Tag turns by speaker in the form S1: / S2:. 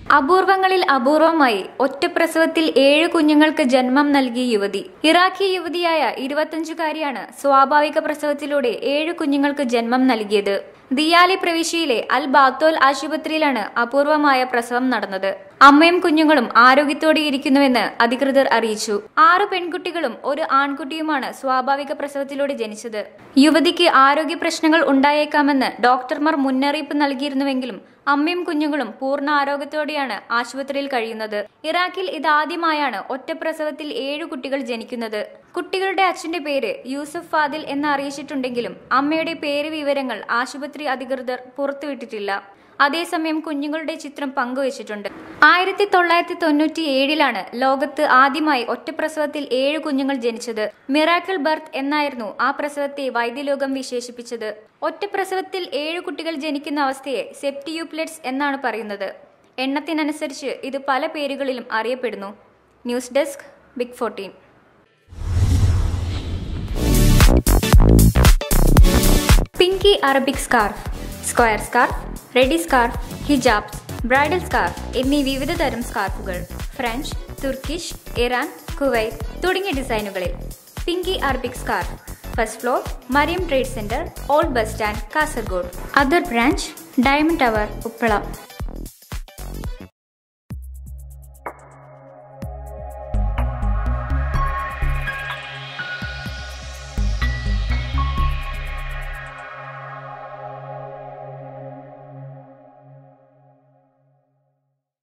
S1: അപൂർവങ്ങളിൽ അപൂർവമായി ഒറ്റപ്രസവത്തിൽ ഏഴ് കുഞ്ഞുങ്ങൾക്ക് ജന്മം നൽകിയ യുവതി ഇറാഖി യുവതിയായ ഇരുപത്തഞ്ചുകാരിയാണ് സ്വാഭാവിക പ്രസവത്തിലൂടെ ഏഴ് കുഞ്ഞുങ്ങൾക്ക് ജന്മം നൽകിയത് ദിയാലി പ്രവിശ്യയിലെ അൽ ബാത്തോൽ ആശുപത്രിയിലാണ് അപൂർവമായ പ്രസവം നടന്നത് അമ്മയും കുഞ്ഞുങ്ങളും ആരോഗ്യത്തോടെ ഇരിക്കുന്നുവെന്ന് അധികൃതർ അറിയിച്ചു ആറ് പെൺകുട്ടികളും ഒരു ആൺകുട്ടിയുമാണ് സ്വാഭാവിക പ്രസവത്തിലൂടെ ജനിച്ചത് യുവതിക്ക് ആരോഗ്യ പ്രശ്നങ്ങൾ ഉണ്ടായേക്കാമെന്ന് ഡോക്ടർമാർ മുന്നറിയിപ്പ് നൽകിയിരുന്നുവെങ്കിലും അമ്മയും കുഞ്ഞുങ്ങളും പൂർണ്ണ ആരോഗ്യത്തോടെയാണ് ആശുപത്രിയിൽ കഴിയുന്നത് ഇറാഖിൽ ഇതാദ്യമായാണ് ഒറ്റപ്രസവത്തിൽ ഏഴു കുട്ടികൾ ജനിക്കുന്നത് കുട്ടികളുടെ അച്ഛന്റെ പേര് യൂസഫ് ഫാദിൽ എന്ന് അറിയിച്ചിട്ടുണ്ടെങ്കിലും അമ്മയുടെ പേര് വിവരങ്ങൾ ആശുപത്രി അധികൃതർ പുറത്തുവിട്ടിട്ടില്ല അതേസമയം കുഞ്ഞുങ്ങളുടെ ചിത്രം പങ്കുവച്ചിട്ടുണ്ട് ആയിരത്തി തൊള്ളായിരത്തി തൊണ്ണൂറ്റി ഏഴിലാണ് ലോകത്ത് ആദ്യമായി ഒറ്റപ്രസവത്തിൽ ഏഴ് കുഞ്ഞുങ്ങൾ ജനിച്ചത് മിറാക്കിൾ ബർത്ത് എന്നായിരുന്നു ആ പ്രസവത്തെ വൈദ്യലോകം വിശേഷിപ്പിച്ചത് ഒറ്റപ്രസവത്തിൽ ഏഴ് കുട്ടികൾ ജനിക്കുന്ന അവസ്ഥയെ സെപ്റ്റിയൂപ്ലെറ്റ്സ് എന്നാണ് പറയുന്നത് എണ്ണത്തിനനുസരിച്ച് ഇത് പല പേരുകളിലും അറിയപ്പെടുന്നു news desk Big Fourteen Pinky Arabic scarf square scarf ready scarf hijabs bridal scarf എന്നീ വിവിധ തരം സ്കാർഫുകൾ ഫ്രഞ്ച് തുർക്കിഷ് ഇറാൻ കുവൈറ്റ് തുടങ്ങിയ ഡിസൈനുകളിൽ Pinky Arabic scarf first floor Mariyam trade centre old bus stand Kasaragod other branch diamond tower Uppala